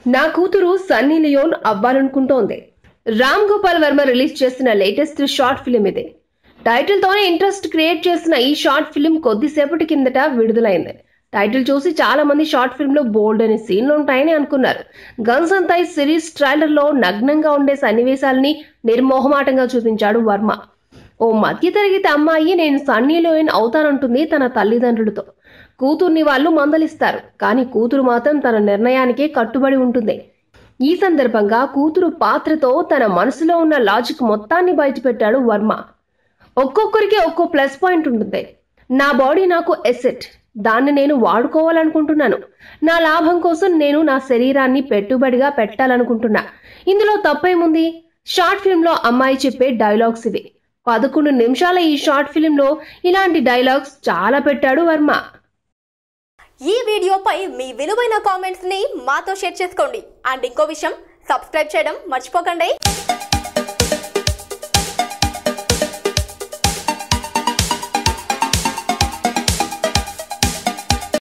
నా కూతురు సన్నీ లియోన్ అవ్వాలనుకుంటోంది రామ్ గోపాల్ వర్మ రిలీజ్ చేసిన లేటెస్ట్ షార్ట్ ఫిలిం ఇది టైటిల్ తోనే ఇంట్రెస్ట్ క్రియేట్ చేసిన ఈ షార్ట్ ఫిలిం కొద్దిసేపటి కిందట విడుదలైంది టైటిల్ చూసి చాలా మంది షార్ట్ ఫిల్మ్ లో బోల్డ్ అనే సీన్లు ఉంటాయని అనుకున్నారు guns and thighs series trailer లో నగ్నంగా ఉండే సన్నివేశాలని నిర్మోహమాటంగా చూపించాడు వర్మ ఓ మధ్యతరగతి అమ్మాయి నేను సన్నీ లోయన్ అవుతానంటుంది తన తల్లిదండ్రులతో కూతుర్ని వాళ్ళు మందలిస్తారు కానీ కూతురు మాత్రం తన నిర్ణయానికే కట్టుబడి ఉంటుంది ఈ సందర్భంగా కూతురు పాత్రతో తన మనసులో ఉన్న లాజిక్ మొత్తాన్ని బయటపెట్టాడు వర్మ ఒక్కొక్కరికి ఒక్కో ప్లస్ పాయింట్ ఉంటుంది నా బాడీ నాకు ఎసెట్ దాన్ని నేను వాడుకోవాలనుకుంటున్నాను నా లాభం కోసం నేను నా శరీరాన్ని పెట్టుబడిగా పెట్టాలనుకుంటున్నా ఇందులో తప్పేముంది షార్ట్ ఫిల్మ్ లో అమ్మాయి చెప్పే డైలాగ్స్ ఇవి పదకొండు నిమిషాల ఈ షార్ట్ ఫిల్మ్ లో ఇలాంటి డైలాగ్స్ చాలా పెట్టాడు వర్మ ఈ వీడియోపై మీ విలువైన కామెంట్స్ ని మాతో షేర్ చేసుకోండి అండ్ ఇంకో విషయం సబ్స్క్రైబ్ చేయడం మర్చిపోకండి